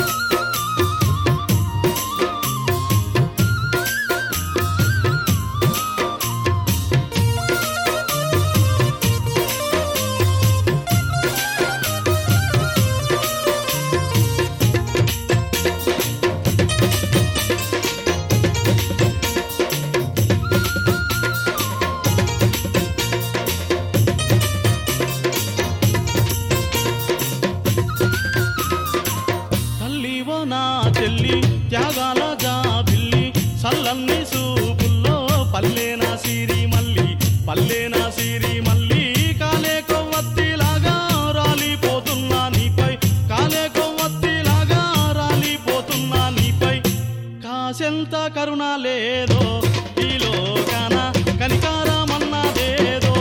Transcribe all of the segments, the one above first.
తల్లివో నా చెల్లి త్యాగాల జాబిల్లి సల్లన్ని సూపుల్లో పల్లెన సిరి మల్లి పల్లెన సిరి మల్లి కాలే కొవ్వొత్తిలాగా రాలిపోతున్నా నీపై కాలే కొవ్వొత్తిలాగా రాలిపోతున్నా నీపై కాసెంత కరుణ లేదో ఈ లోకాన కనికారమన్నదేదో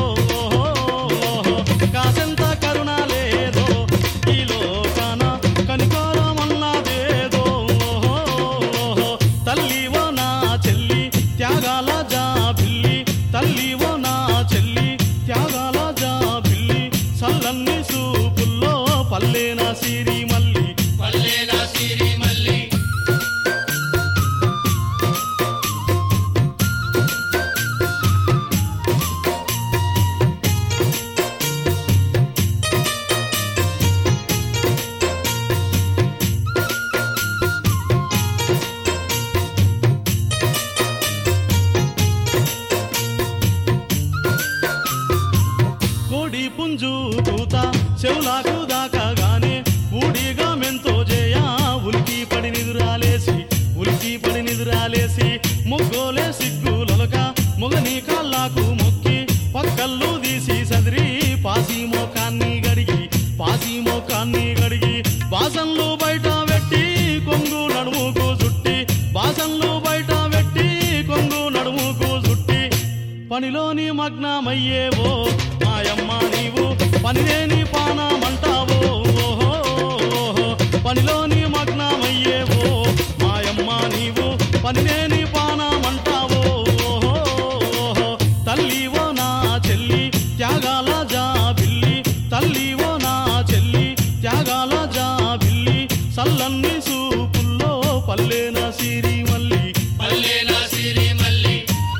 కాసెంత కరుణ లేదో ఈ లోకాన కనికారమన్నదేదో తల్లివో నా చెల్లి త్యాగాల జాబిల్లి తల్లివో నా చెల్లి త్యాగాల జాబిల్లి సల్లన్ని సూపుల్లో పల్లెన సిరి మల్లి పల్లెన సిరి మల్లి కోడి పుంజు కూత చెవులాకు దాకాగానే ఊడిగా మెంతో చేయ ఉలికి పడి నిదురాలేసి ఉలికి పడి నిదురాలేసి ముగ్గోలే సిగ్గులొలక మొగని కాళ్ళకు మొక్కి పక్కళ్ళు తీసి సదిరి పాసి మోకాన్ని గడిగి పాసి మోకాన్ని గడిగి బాసన్లు బయట పెట్టి కొంగు నడుముకు చుట్టి బాసన్లు బయట పెట్టి కొంగు నడుముకు చుట్టి పనిలోని మగ్నమయ్యేవో మాయమ్మ నీవు పనిలేని పానమంటావో ఓహో, ఓహో. పనిలోని మగ్నమయ్యేవో మాయమ్మ నీవు పనిలేని పానమంటావో ఓహో, ఓహో. తల్లివో నా చెల్లి త్యాగాల జాబిల్లి తల్లివో నా చెల్లి త్యాగాల జాబిల్లి సల్లన్ని సూపుల్లో పల్లెన సిరి మల్లి పల్లెన సిరి మల్లి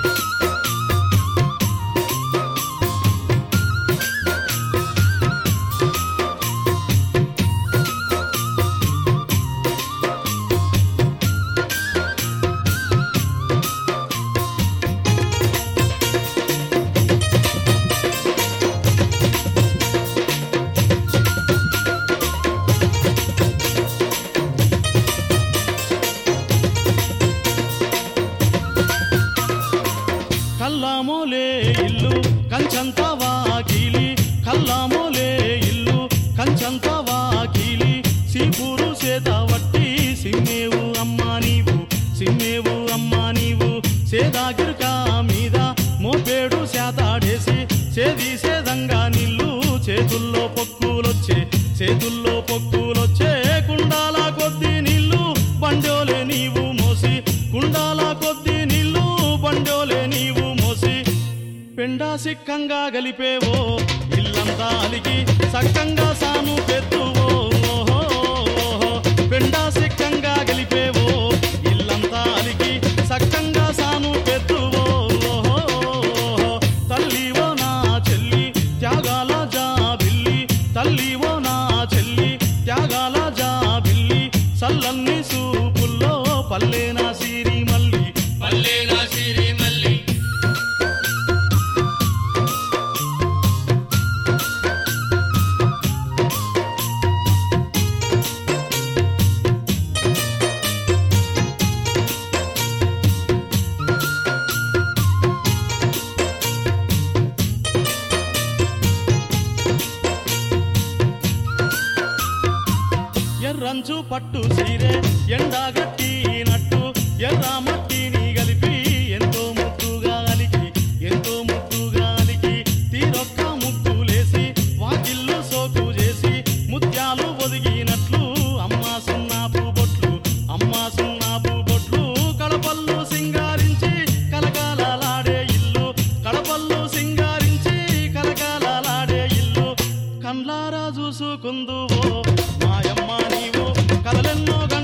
కల్లామోలే ఇల్లు కంచంత వాకిలి కల్లామోలే ఇల్లు కంచంత వాకిలి సీపూరు సేత వట్టి సిమ్మేవు అమ్మా నీవు సిమ్మేవు అమ్మా నీవు సేదాగిరిక మీద మోపేడు శాతాడేసి సేది సేదంగా నిల్లు చేతుల్లో పొక్కులొచ్చే చేతుల్లో పొక్కులొచ్చే కుండాల కొద్ది నీళ్లు బండోలే నీవు మోసి కుండాల కొద్ది నీళ్లు బండోలే నీవు మోసి పెండా సిక్కంగా గలిపేవో ఇల్లంతా అలిగి సక్కంగా సాను పెట్టువో ఓహో, ఓహో. పెండా సిక్కంగా గలిపేవో ఇల్లంతా అలిగి సక్కంగా సాను పెట్టువో ఓహో, ఓహో. తల్లివో నా చెల్లి త్యాగాల జాబిల్లి తల్లివో నా చెల్లి త్యాగాల జాబిల్లి సల్లన్ని సూపుల్లో పల్లెన సిరి మల్లి పల్లెన సిరి మల్లి ఎర్రంచు పట్టు సీరే ఎండాగట్టినట్టు ఎర్ర మట్టిని కలిపి ఎంతో ముద్దుగా అలికి ఎంతో ముద్దుగా అలికి తీరొక్క ముగ్గులేసి వాకిళ్ళు సోకు చేసి ముత్యాలు ఒదిగినట్లు అమ్మ సున్నాపు బొట్లు అమ్మ సున్నాపు బొట్లు కడపల్లు సింగారించి కలకాలలాడే ఇల్లు కడపల్లు సింగారించి కలకాలలాడే ఇల్లు కండ్లారా చూసుకుందువో మాయమ్మ నీవు కలలెన్నో గంట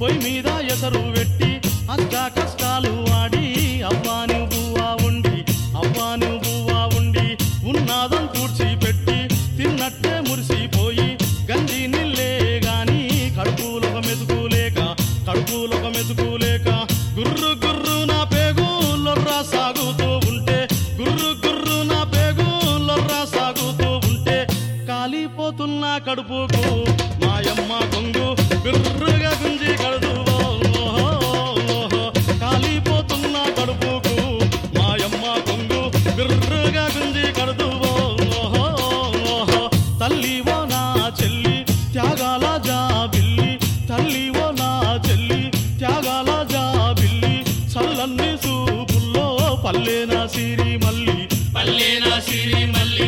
పొయ్యి మీద ఎసరు పెట్టి అష్ట కష్టాలు వాడి అవ్వాని బువ్వా ఉండి అవ్వాని బువ్వా ఉండి ఉన్నాదం కూర్చి పెట్టి తిన్నట్టే మురిసిపోయి గంజి నిల్లే గాని కడుపులొక మెతుకులేక కడుపులొక మెతుకులేక గుర్రు గుర్రు నా పేగు లొర్రా సాగుతూ ఉంటే గుర్రు గుర్రు నా పేగు లొర్రా సాగుతూ ఉంటే కాలిపోతున్న కడుపుకు మాయమ్మ కొంగు గుర్రుగా గుంజి కడుదు కాలిపోతున్న కడుపుకు మాయమ్మ కొంగు గుర్రుగా గుంజి కడుదు తల్లి ఓ నా చెల్లి త్యాగాల జాబిల్లి తల్లి ఓ నా చెల్లి త్యాగాల జాబిల్లి చల్లన్ని సూపుల్లో పల్లెన సిరి మల్లి పల్లెనా సిరి మల్లి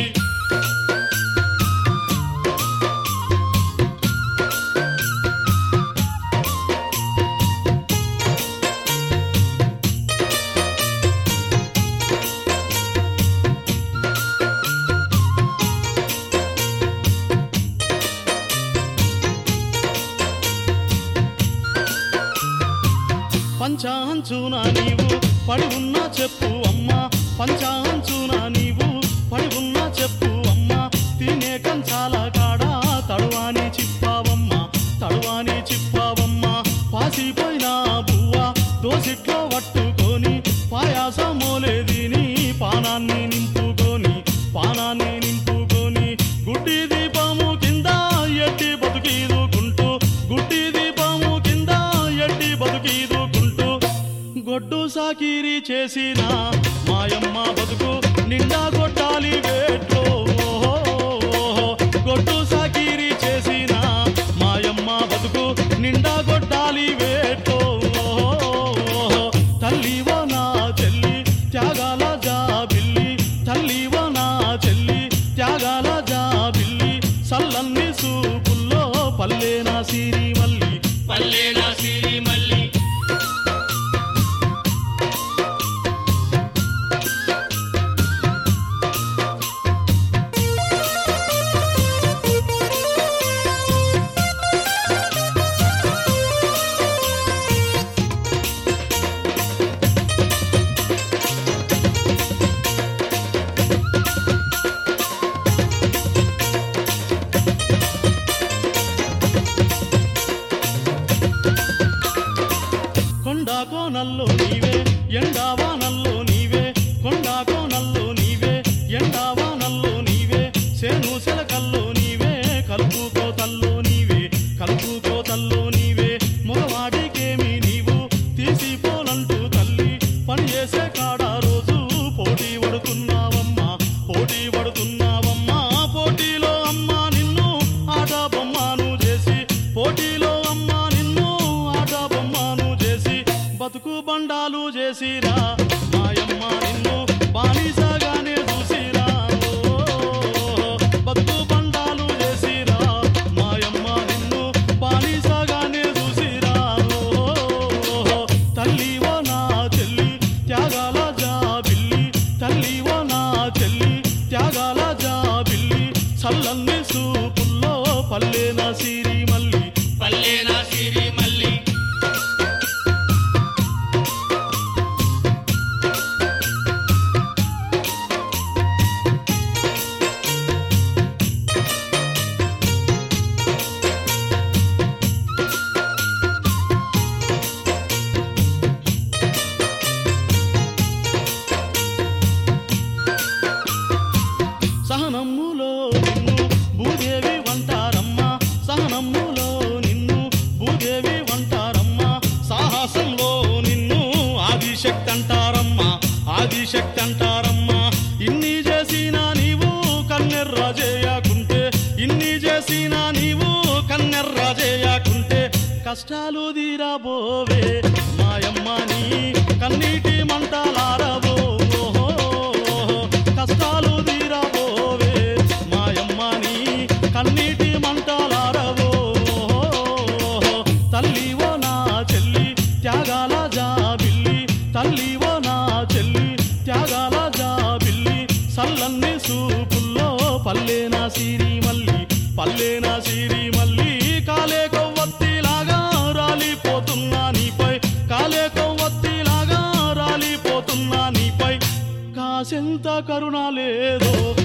పంచాంచున నీవు పడి ఉన్నా చెప్పు అమ్మా పంచాంచున నీవు పడి ఉన్నా చెప్పు అమ్మా తినే కంచాల కాడ తడువాని చిప్పావమ్మా తడువాని చిప్పావమ్మా పాసిపోయిన బువ్వ దోసిట్లో పట్టుకొని పాయాసమోలే దీని పానాన్ని నింపుకొని పానాన్ని నింపుకొని గుడ్డి దీపము కింద ఎట్టి బతుకీదుకుంటూ గుడ్డి దీపము కింద ఎట్టి బతుకీదుకుంటూ గొడ్డు సాకిరి చేసిన మాయమ్మ బతుకు నిండా కొట్టాలి వేట్లో గొడ్డు సాకిరి చేసిన మాయమ్మ బతుకు నిండా కొట్టాలి వేట్లో తల్లి ఓ నా చెల్లి త్యాగాల జాబిల్లి తల్లి ఓ నా చెల్లి త్యాగాల జాబిల్లి సల్లన్ని సూపుల్లో పల్లెనా సిరి మల్లి పల్లెనా సిరి మల్లి కొండా కోనల్లో నీవే ఎండావానల్లో నీవే కొండా కోనల్లో నీవే ఎండావానల్లో నీవే సేను సెలకల్లో నీవే కలుపు కోతల్లో నీవే కలుపు కోతల్లో నీవే మగవాడికేమి నీవు తీసిపోలంటూ తల్లి పని చేసే కాడ రోజు పోటీ పడుతున్నావమ్మా పోటీ పడుతున్నావమ్మా పోటీలో అమ్మా నిన్ను ఆట బొమ్మను చేసి పోటీలో అమ్మా నిన్ను ఆట బొమ్మను చేసి బతుకు బండాలు చేసిరా మాయమ్మ నిన్ను బానిసగానే చూసిరా ఓ, బతుకు బండాలు చేసిరా మాయమ్మ నిన్ను బానిసగానే చూసిరా ఓ, తల్లి ఓ నా చెల్లి త్యాగాల జాబిల్లి తల్లి ఓ నా చెల్లి త్యాగాల జాబిల్లి చల్లన్ని సూపుల్లో పల్లెన సిరి మల్లి పల్లెనా సిరి మల్లి సహనమ్ములో నిన్ను భూదేవి వంటారమ్మా సహనమ్ములో నిన్ను భూదేవి వంటారమ్మా సాహసంలో నిన్ను ఆదిశక్తి అంటారమ్మా ఆదిశక్తి అంటారమ్మా ఇన్ని చేసినా నీవు కన్నెర్ర చేయకుంటే ఇన్ని చేసినా నీవు కన్నెర్ర చేయకుంటే కష్టాలు తీరబోవే మాయమ్మ నీ కన్నీటి మంటలారబో కష్టాలు తీరబోవే మాయమ్మ నీ కన్నీటి మంటలారవో తల్లి ఓ నా చెల్లి త్యాగాల జాబిల్లి తల్లి ఓ నా చెల్లి త్యాగాల జాబిల్లి సల్లన్ని సూపుల్లో పల్లెన సిరి మల్లి పల్లెన సిరి మల్లి కాలే కొవ్వొత్తిలాగా రాలిపోతూ కరుణ లేదో